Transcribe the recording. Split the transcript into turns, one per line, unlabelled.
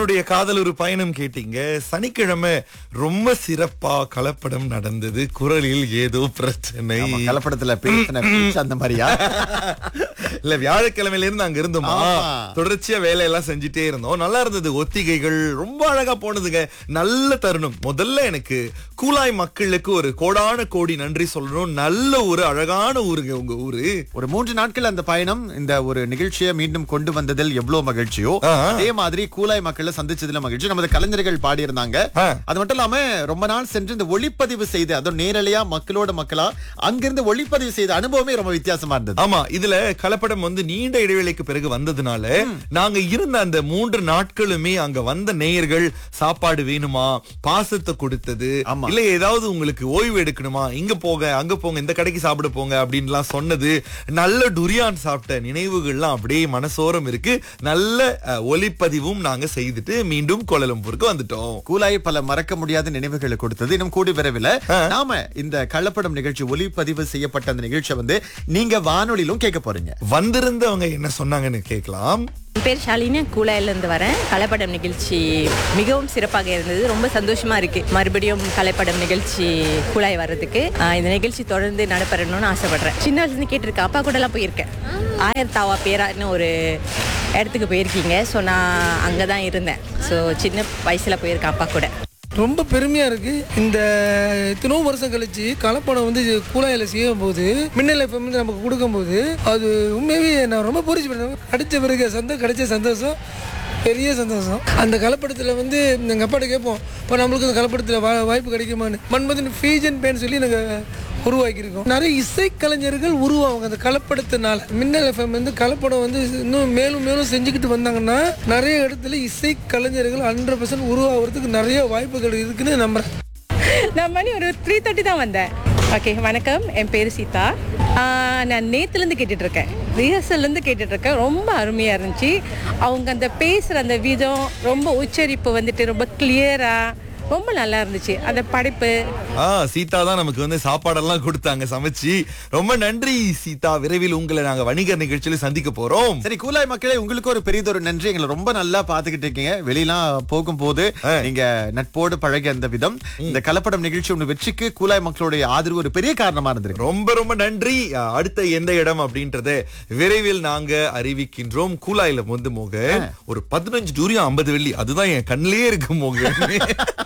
என்னுடைய காதல் ஒரு பயணம் கேட்டீங்க சனிக்கிழமை ரொம்ப சிறப்பா கலப்படம் நடந்தது குரலில் ஏதோ பிரச்சனை
ஆமா, கலப்படத்துல பேசின பேச்சு அந்த மாதிரியா
இல்ல வியாழக்கிழமையில இருந்து அங்க இருந்தோமா
ஆமா.
தொடர்ச்சியா வேலையெல்லாம் செஞ்சுட்டே இருந்தோம் நல்லா இருந்தது ஒத்திகைகள் ரொம்ப அழகா போனதுங்க நல்ல தருணம் முதல்ல எனக்கு கூலாய் மக்களுக்கு ஒரு கோடான கோடி நன்றி சொல்லணும் நல்ல ஒரு அழகான ஊருங்க உங்க ஊரு
ஒரு மூன்று நாட்கள் அந்த பயணம் இந்த ஒரு நிகழ்ச்சியை மீண்டும் கொண்டு வந்ததில் எவ்வளவு மகிழ்ச்சியோ
ஆ.
அதே மாதிரி கூலாய் மக்களை சந்திச்சதுல மகிழ்ச்சி நமது கலைஞர்கள் பாடியிருந்தாங்க
ஆ.
அது மட்டும் இல்லாம ரொம்ப நாள் சென்று இந்த ஒளிப்பதிவு செய்து அதுவும் நேரலையா மக்களோட மக்களா அங்கிருந்து ஒளிப்பதிவு செய்த அனுபவமே ரொம்ப வித்தியாசமா இருந்தது
ஆமா இதுல கலப்படம் வந்து நீண்ட இடைவேளைக்கு பிறகு வந்ததுனால நாங்க இருந்த அந்த மூன்று நாட்களுமே அங்க வந்த நேயர்கள் சாப்பாடு வேணுமா பாசத்தை கொடுத்தது
ஆமா.
இல்ல ஏதாவது உங்களுக்கு ஓய்வு எடுக்கணுமா இங்க போங்க அங்க போங்க இந்த கடைக்கு சாப்பிட போங்க அப்படின்லாம் சொன்னது நல்ல டுரியான் சாப்பிட்ட நினைவுகள்லாம் அப்படியே மனசோரம் இருக்கு நல்ல அஹ், ஒலிப்பதிவும் நாங்க செய்துட்டு மீண்டும் கோலலம்பூருக்கு வந்துட்டோம்
கூலாய் பல மறக்க முடியாத நினைவுகளை கொடுத்தது இன்னும் கூடி விரைவில் நாம இந்த கள்ளப்படம் நிகழ்ச்சி ஒளிப்பதிவு செய்யப்பட்ட அந்த நிகழ்ச்சியை வந்து நீங்க வானொலியிலும் கேட்க போறீங்க
வந்திருந்தவங்க என்ன சொன்னாங்கன்னு கேட்கலாம்
என் பேர் ஷாலினி கூலாயிலேருந்து வரேன் கலைப்படம் நிகழ்ச்சி மிகவும் சிறப்பாக இருந்தது ரொம்ப சந்தோஷமா இருக்கு மறுபடியும் கலைப்படம் நிகழ்ச்சி கூலாய் வர்றதுக்கு ஆஹ் இந்த நிகழ்ச்சி தொடர்ந்து நடைபெறணும்னு ஆசைப்படுறேன் சின்ன வயசுல கேட்டிருக்கேன் அப்பா கூட எல்லாம் போயிருக்கேன் ஆயிரத்தாவா பேரான்னு ஒரு இடத்துக்கு போயிருக்கீங்க ஸோ நான் அங்கே தான் இருந்தேன் ஸோ சின்ன வயசுல போயிருக்கேன் அப்பா கூட
ரொம்ப பெருமையாக இருக்குது இந்த இத்தனோ வருஷம் கழிச்சு கலப்படம் வந்து கூலாயில் செய்யும் போது மின்னல் எஃப்எம் வந்து நமக்கு கொடுக்கும்போது அது உண்மையாகவே நான் ரொம்ப பூரிச்சு பண்ணேன் அடித்த பிறகு சந்தோஷம் கிடைச்ச சந்தோஷம் பெரிய சந்தோஷம் அந்த கலப்படத்தில் வந்து எங்கள் அப்பாட்ட கேட்போம் இப்போ நம்மளுக்கு அந்த கலப்படத்தில் வா வாய்ப்பு கிடைக்குமான்னு மண்மதின் ஃபீஜன் பேன் சொல்லி நாங்கள் உருவாக்கியிருக்கோம் நிறைய இசைக்கலைஞர்கள் உருவாங்க அந்த கலப்படத்தினால மின்னல் எஃப்எம் வந்து கலப்படம் வந்து இன்னும் மேலும் மேலும் செஞ்சுக்கிட்டு வந்தாங்கன்னா நிறைய இடத்துல இசைக்கலைஞர்கள் ஹண்ட்ரட் பர்சன்ட் உருவாகிறதுக்கு நிறைய வாய்ப்புகள் இருக்குன்னு நம்புறேன்
நான் மணி ஒரு த்ரீ தேர்ட்டி தான் வந்தேன் ஓகே வணக்கம் என் பேர் சீதா ஆஹ் நான் நேத்துலேருந்து கேட்டுட்டு இருக்கேன் ரிஹர்சல்லேருந்து கேட்டுட்டு இருக்கேன் ரொம்ப அருமையாக இருந்துச்சு அவங்க அந்த பேசுகிற அந்த விதம் ரொம்ப உச்சரிப்பு வந்துட்டு ரொம்ப கிளியராக ரொம்ப நல்லா இருந்துச்சு அந்த படைப்பு
ஆ சீதா தான் நமக்கு வந்து சாப்பாடெல்லாம் கொடுத்தாங்க சமைச்சு ரொம்ப நன்றி சீதா விரைவில் உங்களை நாங்க வணிகர் நிகழ்ச்சியில சந்திக்க போறோம்
சரி கூலாய் மக்களே உங்களுக்கு ஒரு பெரியதொரு நன்றி எங்களை ரொம்ப நல்லா பாத்துக்கிட்டு இருக்கீங்க வெளியெல்லாம் போகும்போது நீங்க நட்போடு பழகிய அந்த விதம் இந்த கலப்படம் நிகழ்ச்சி ஒன்று வெற்றிக்கு கூலாய் மக்களுடைய ஆதரவு ஒரு பெரிய காரணமா இருந்திருக்கு
ரொம்ப ரொம்ப நன்றி அ, அடுத்த எந்த இடம் அப்படின்றத விரைவில் நாங்க அறிவிக்கின்றோம் கூலாயில வந்து மோக ஒரு பதினஞ்சு டூரியம் ஐம்பது வெள்ளி அதுதான் என் கண்ணிலே இருக்கு மோக